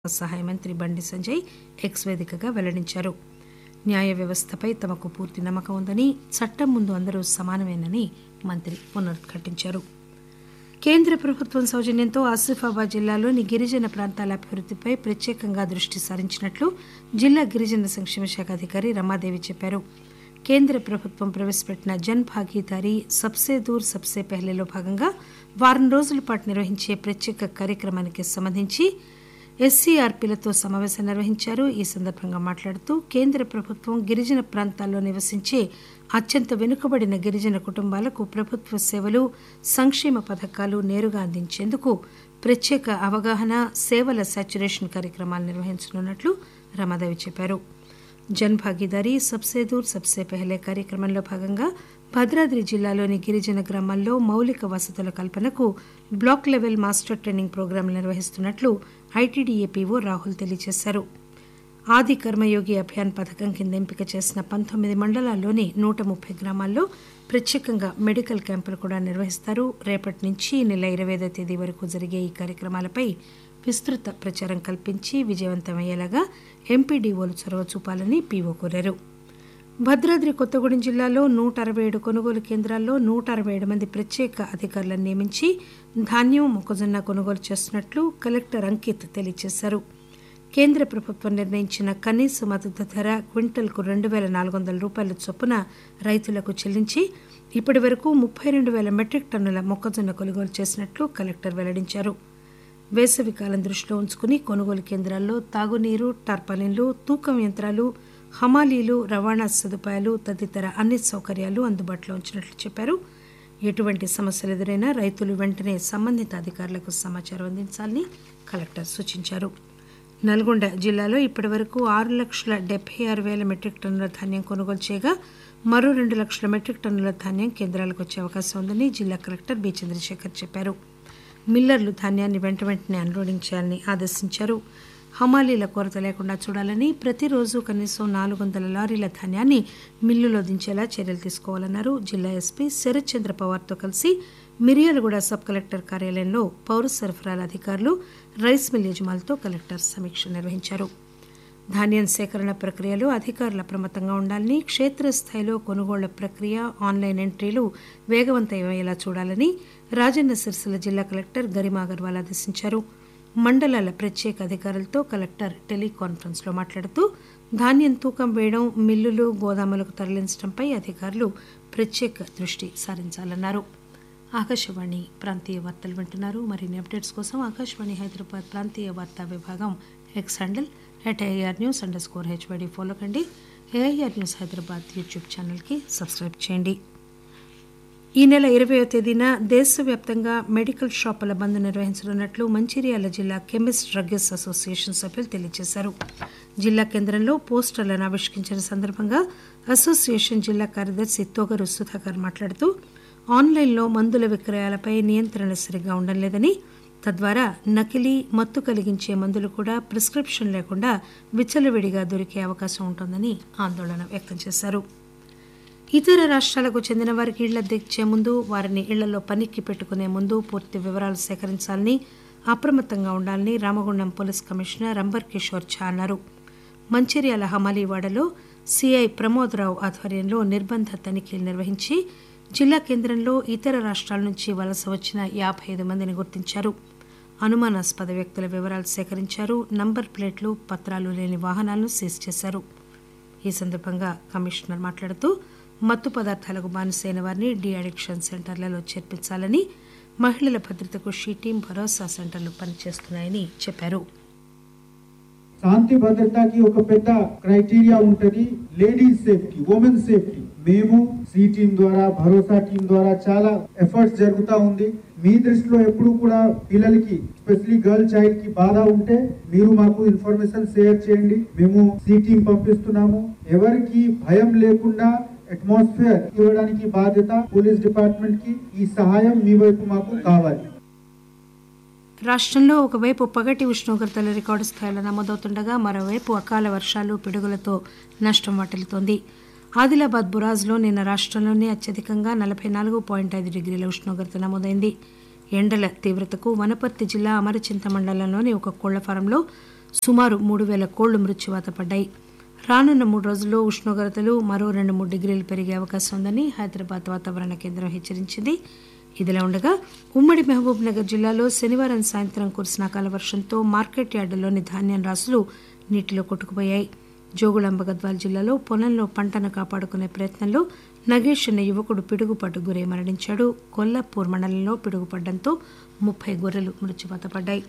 సహాయ మంత్రి బండి సంజయ్ ఎక్స్ వేదికగా వెల్లడించారు న్యాయ వ్యవస్థపై తమకు పూర్తి నమ్మకం ఉందని చట్టం ముందు అందరూ సమానమేనని మంత్రి పునరుద్ఘాటించారు కేంద్ర ప్రభుత్వం సౌజన్యంతో ఆసిఫాబాద్ జిల్లాలోని గిరిజన ప్రాంతాల అభివృద్దిపై ప్రత్యేకంగా దృష్టి సారించినట్లు జిల్లా గిరిజన సంక్షేమ శాఖ అధికారి రమాదేవి చెప్పారు కేంద్ర ప్రభుత్వం ప్రవేశపెట్టిన జన్ భాగీదారీ సబ్సే దూర్ సబ్సే పెహ్లేలో భాగంగా వారం రోజుల పాటు నిర్వహించే ప్రత్యేక కార్యక్రమానికి సంబంధించి ఎస్సీఆర్పీలతో సమావేశం నిర్వహించారు ఈ సందర్భంగా మాట్లాడుతూ కేంద్ర ప్రభుత్వం గిరిజన ప్రాంతాల్లో నివసించే అత్యంత వెనుకబడిన గిరిజన కుటుంబాలకు ప్రభుత్వ సేవలు సంక్షేమ పథకాలు నేరుగా అందించేందుకు ప్రత్యేక అవగాహన సేవల సాచ్యురేషన్ కార్యక్రమాలు నిర్వహించనున్నట్లు రమాదేవి చెప్పారు జన్ భాగీదారీ సబ్సే దూర్ సబ్సే పెహలే కార్యక్రమంలో భాగంగా భద్రాద్రి జిల్లాలోని గిరిజన గ్రామాల్లో మౌలిక వసతుల కల్పనకు బ్లాక్ లెవెల్ మాస్టర్ ట్రైనింగ్ ప్రోగ్రాంలు నిర్వహిస్తున్నట్లు ఐటీడీఏపీఓ రాహుల్ తెలియజేశారు ఆది కర్మయోగి అభియాన్ పథకం కింద ఎంపిక చేసిన పంతొమ్మిది మండలాల్లోని నూట ముప్పై గ్రామాల్లో ప్రత్యేకంగా మెడికల్ క్యాంపులు కూడా నిర్వహిస్తారు రేపటి నుంచి ఈ నెల ఇరవై ఐదో తేదీ వరకు జరిగే ఈ కార్యక్రమాలపై విస్తృత ప్రచారం కల్పించి విజయవంతమయ్యేలాగా ఎంపీడీఓలు చొరవ చూపాలని పీఓ కోరారు భద్రాద్రి కొత్తగూడెం జిల్లాలో నూట అరవై ఏడు కొనుగోలు కేంద్రాల్లో నూట అరవై ఏడు మంది ప్రత్యేక అధికారులను నియమించి ధాన్యం మొక్కజొన్న కొనుగోలు చేస్తున్నట్లు కలెక్టర్ అంకిత్ తెలియజేశారు కేంద్ర ప్రభుత్వం నిర్ణయించిన కనీస మద్దతు ధర క్వింటల్కు రెండు పేల నాలుగు వందల రూపాయల చొప్పున రైతులకు చెల్లించి ఇప్పటి వరకు ముప్పై రెండు వేల మెట్రిక్ టన్నుల మొక్కజొన్న కొనుగోలు చేసినట్లు కలెక్టర్ వెల్లడించారు వేసవి కాలం దృష్టిలో ఉంచుకుని కొనుగోలు కేంద్రాల్లో తాగునీరు టార్పాలిన్లు తూకం యంత్రాలు హమాలీలు రవాణా సదుపాయాలు తదితర అన్ని సౌకర్యాలు అందుబాటులో ఉంచినట్లు చెప్పారు ఎటువంటి సమస్యలు ఎదురైనా రైతులు వెంటనే సంబంధిత అధికారులకు సమాచారం అందించాలని కలెక్టర్ సూచించారు నల్గొండ జిల్లాలో ఇప్పటి వరకు ఆరు లక్షల డెబ్బై ఆరు వేల మెట్రిక్ టన్నుల ధాన్యం కొనుగోలు చేయగా మరో రెండు లక్షల మెట్రిక్ టన్నుల ధాన్యం కేంద్రాలకు వచ్చే అవకాశం ఉందని జిల్లా కలెక్టర్ బి చంద్రశేఖర్ చెప్పారు మిల్లర్లు ధాన్యాన్ని వెంట వెంటనే అన్లోడింగ్ చేయాలని ఆదేశించారు హమాలీల కొరత లేకుండా చూడాలని ప్రతిరోజు కనీసం నాలుగు వందల లారీల ధాన్యాన్ని మిల్లులో దించేలా చర్యలు తీసుకోవాలన్నారు జిల్లా ఎస్పీ శరత్ చంద్ర పవార్తో కలిసి మిర్యాలగూడ సబ్ కలెక్టర్ కార్యాలయంలో పౌర సరఫరాల అధికారులు రైస్ మిల్ యజమానులతో కలెక్టర్ సమీక్ష నిర్వహించారు ధాన్యం సేకరణ ప్రక్రియలో అధికారులు అప్రమత్తంగా ఉండాలని క్షేత్రస్థాయిలో కొనుగోళ్ల ప్రక్రియ ఆన్లైన్ ఎంట్రీలు వేగవంతమయ్యేలా చూడాలని రాజన్న సిరిసిల్ల జిల్లా కలెక్టర్ గరిమా అగర్వాల్ ఆదేశించారు మండలాల ప్రత్యేక అధికారులతో కలెక్టర్ టెలికాన్ఫరెన్స్ లో మాట్లాడుతూ ధాన్యం తూకం వేయడం మిల్లులు గోదాములకు తరలించడంపై అధికారులు ప్రత్యేక దృష్టి సారించాలన్నారు ఆకాశవాణి ప్రాంతీయ వార్తలు వింటున్నారు మరిన్ని అప్డేట్స్ కోసం ఆకాశవాణి హైదరాబాద్ ప్రాంతీయ వార్తా విభాగం X handle at A I R news underscore H Y D follow కండి ఏఐఆర్ న్యూస్ హైదరాబాద్ యూట్యూబ్ ఛానల్కి సబ్స్క్రైబ్ చేయండి ఈ నెల ఇరవయో తేదీన దేశవ్యాప్తంగా మెడికల్ షాపుల బంద్ నిర్వహించనున్నట్లు మంచిర్యాల జిల్లా కెమిస్ట్ డ్రగ్గస్ అసోసియేషన్ సభ్యులు తెలియజేశారు జిల్లా కేంద్రంలో పోస్టర్లను ఆవిష్కరించిన సందర్భంగా అసోసియేషన్ జిల్లా కార్యదర్శి తోగరు సుధాకర్ మాట్లాడుతూ ఆన్లైన్లో మందుల విక్రయాలపై నియంత్రణ సరిగ్గా ఉండడం లేదని తద్వారా నకిలీ మత్తు కలిగించే మందులు కూడా ప్రిస్క్రిప్షన్ లేకుండా విచ్చలవిడిగా దొరికే అవకాశం ఉంటుందని ఆందోళన వ్యక్తం చేశారు ఇతర రాష్ట్రాలకు చెందిన వారికి ఇళ్ల దిచ్చే ముందు వారిని ఇళ్లలో పనికి పెట్టుకునే ముందు పూర్తి వివరాలు సేకరించాలని అప్రమత్తంగా ఉండాలని రామగుండం పోలీస్ కమిషనర్ అంబర్ కిషోర్ ఝా అన్నారు మంచిర్యాల హమాలీవాడలో సిఐ ప్రమోదరావు ఆధ్వర్యంలో నిర్బంధ తనిఖీలు నిర్వహించి జిల్లా కేంద్రంలో ఇతర రాష్ట్రాల నుంచి వలస వచ్చిన యాభై ఐదు మందిని గుర్తించారు అనుమానాస్పద వ్యక్తుల వివరాలు సేకరించారు నంబర్ ప్లేట్లు పత్రాలు లేని వాహనాలను సీజ్ చేశారు ఈ సందర్భంగా కమిషనర్ మాట్లాడుతూ మత్తు పదార్థాలకు బానిసైన వారిని డీ అడిక్షన్ సెంటర్లలో చేర్పించాలని మహిళల భద్రతకు షీ టీం భరోసా సెంటర్లు పనిచేస్తున్నాయని చెప్పారు శాంతి భద్రతకి ఒక పెద్ద క్రైటీరియా ఉంటది లేడీస్ సేఫ్టీ ఉమెన్ సేఫ్టీ మేము సి టీం ద్వారా భరోసా టీం ద్వారా చాలా ఎఫర్ట్స్ జరుగుతా ఉంది మీ దృష్టిలో ఎప్పుడు కూడా పిల్లలకి స్పెషలీ గర్ల్ చైల్డ్ కి బాధ ఉంటే మీరు మాకు ఇన్ఫర్మేషన్ షేర్ చేయండి మేము సి టీం పంపిస్తున్నాము ఎవరికి భయం లేకుండా అట్మాస్ఫియర్ ఇవ్వడానికి బాధ్యత పోలీస్ డిపార్ట్మెంట్ కి ఈ సహాయం మీ వైపు మాకు కావాలి రాష్ట్రంలో ఒకవైపు పగటి ఉష్ణోగ్రతలు రికార్డు స్థాయిలో నమోదవుతుండగా మరోవైపు అకాల వర్షాలు పిడుగులతో నష్టం వాటిల్తోంది ఆదిలాబాద్ బురాజ్లో నిన్న రాష్ట్రంలోనే అత్యధికంగా నలభై నాలుగు పాయింట్ ఐదు డిగ్రీల ఉష్ణోగ్రత నమోదైంది ఎండల తీవ్రతకు వనపర్తి జిల్లా అమరచింత మండలంలోని ఒక కోళ్ల ఫారంలో సుమారు మూడు వేల కోళ్లు మృత్యువాత పడ్డాయి రానున్న మూడు రోజుల్లో ఉష్ణోగ్రతలు మరో రెండు మూడు డిగ్రీలు పెరిగే అవకాశం ఉందని హైదరాబాద్ వాతావరణ కేంద్రం హెచ్చరించింది ఇదిలా ఉండగా ఉమ్మడి మహబూబ్ నగర్ జిల్లాలో శనివారం సాయంత్రం కురిసిన అకాల వర్షంతో మార్కెట్ యార్డులోని ధాన్యం రాసులు నీటిలో కొట్టుకుపోయాయి జోగులాంబ గద్వాల జిల్లాలో పొలంలో పంటను కాపాడుకునే ప్రయత్నంలో నగేష్ అనే యువకుడు పిడుగుపాటు గురై మరణించాడు కొల్లాపూర్ మండలంలో పిడుగుపడ్డంతో ముప్పై గొర్రెలు మృత్యువాత పడ్డాయి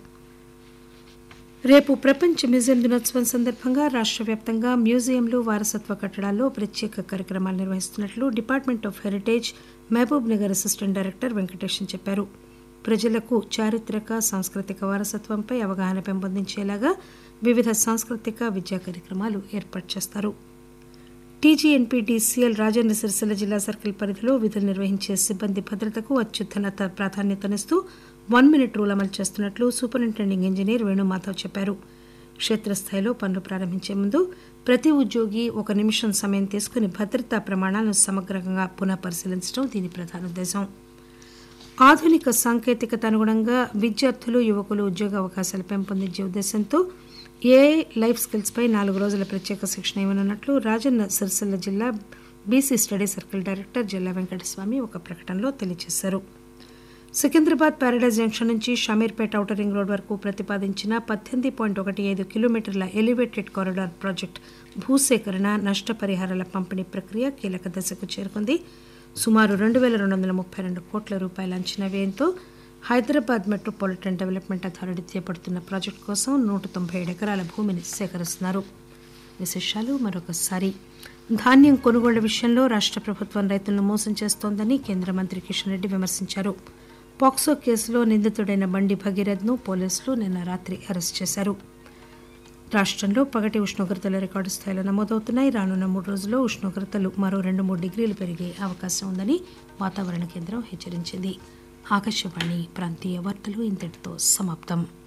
రేపు ప్రపంచ మ్యూజియం దినోత్సవం సందర్భంగా రాష్ట్ర వ్యాప్తంగా మ్యూజియంలు వారసత్వ కట్టడాల్లో ప్రత్యేక కార్యక్రమాలు నిర్వహిస్తున్నట్లు department of heritage Mahbubnagar assistant director Venkatesan చెప్పారు ప్రజలకు చారిత్రక సాంస్కృతిక వారసత్వంపై అవగాహన పెంపొందించేలాగా వివిధ సాంస్కృతిక విద్యా కార్యక్రమాలు ఏర్పాటు చేస్తారు టీజీఎన్పీడీసీఎల్ రాజన్న సిరిసిల్ల జిల్లా సర్కిల్ పరిధిలో విధులు నిర్వహించే సిబ్బంది భద్రతకు అత్యున్నత ప్రాధాన్యతనిస్తూ వన్ మినిట్ రూల్ అమలు చేస్తున్నట్లు సూపరింటెండింగ్ ఇంజనీర్ వేణుమాధవ్ చెప్పారు క్షేత్రస్థాయిలో పనులు ప్రారంభించే ముందు ప్రతి ఉద్యోగి ఒక నిమిషం సమయం తీసుకుని భద్రతా ప్రమాణాలను సమగ్రంగా పునః పరిశీలించడం దీని ప్రధాన ఉద్దేశం ఆధునిక సాంకేతికత అనుగుణంగా విద్యార్థులు యువకులు ఉద్యోగ అవకాశాలు పెంపొందించే ఉద్దేశంతో ఏఐ లైఫ్ స్కిల్స్ పై నాలుగు రోజుల ప్రత్యేక శిక్షణ ఇవ్వనున్నట్లు రాజన్న సిరిసిల్ల జిల్లా బీసీ స్టడీ సర్కిల్ డైరెక్టర్ జిల్లా వెంకటస్వామి ఒక ప్రకటనలో తెలియజేశారు సికింద్రాబాద్ ప్యారడైజ్ జంక్షన్ నుంచి షమీర్పేట ఔటర్ రింగ్ రోడ్ వరకు ప్రతిపాదించిన పద్దెనిమిది పాయింట్ ఒకటి ఐదు కిలోమీటర్ల ఎలివేటెడ్ కారిడార్ ప్రాజెక్ట్ భూసేకరణ నష్టపరిహారాల పంపిణీ ప్రక్రియ కీలక దశకు చేరుకుంది సుమారు రెండు వేల రెండు వందల ముప్పై రెండు కోట్ల రూపాయల అంచనా వ్యయంతో హైదరాబాద్ మెట్రోపాలిటన్ డెవలప్మెంట్ అథారిటీ చేపడుతున్న ప్రాజెక్టు కోసం నూట తొంభై ఏడు ఎకరాల భూమిని సేకరిస్తున్నారు విశేషాలు మరొకసారి ధాన్యం కొనుగోళ్ల విషయంలో రాష్ట్ర ప్రభుత్వం రైతులను మోసం చేస్తోందని కేంద్ర మంత్రి కిషన్ రెడ్డి విమర్శించారు పాక్సో కేసులో నిందితుడైన బండి భగీరథ్ను పోలీసులు నిన్న రాత్రి అరెస్ట్ చేశారు రాష్ట్రంలో పగటి ఉష్ణోగ్రతలు రికార్డు స్థాయిలో నమోదవుతున్నాయి రానున్న మూడు రోజుల్లో ఉష్ణోగ్రతలు మరో రెండు మూడు డిగ్రీలు పెరిగే అవకాశం ఉందని వాతావరణ కేంద్రం హెచ్చరించింది ఆకాశవాణి ప్రాంతీయ వార్తలు ఇంతటితో సమాప్తం